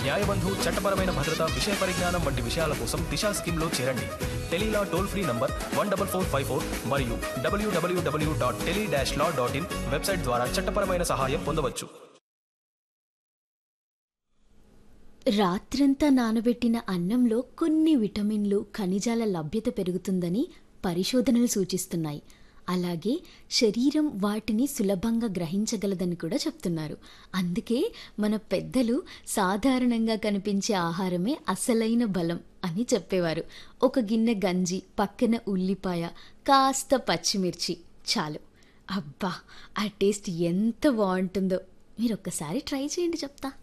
న్యాయబంధు చట్టపరమైన భద్రత విషయ పరిజ్ఞానం వంటి విషయాల కోసం దిశా స్కీమ్లో చేరండి Tele Law toll free number one double four five four మరియు WWW dot tele dash law dot in website ద్వారా చట్టపరమైన సహాయం పొందవచ్చు రాత్రంతా నానబెట్టిన అన్నంలో కొన్ని విటమిన్లు ఖనిజాల లభ్యత పెరుగుతుందని పరిశోధనలు సూచిస్తున్నాయి అలాగే శరీరం వాటిని సులభంగా గ్రహించగలదని కూడా చెప్తున్నారు అందుకే మన పెద్దలు సాధారణంగా కనిపించే ఆహారమే అసలైన బలం అని చెప్పేవారు ఒక గిన్నె గంజి పక్కన ఉల్లిపాయ కాస్త పచ్చిమిర్చి చాలు అబ్బా ఆ టేస్ట్ ఎంత బాగుంటుందో మీరు ఒక్కసారి ట్రై చేయండి చెప్తా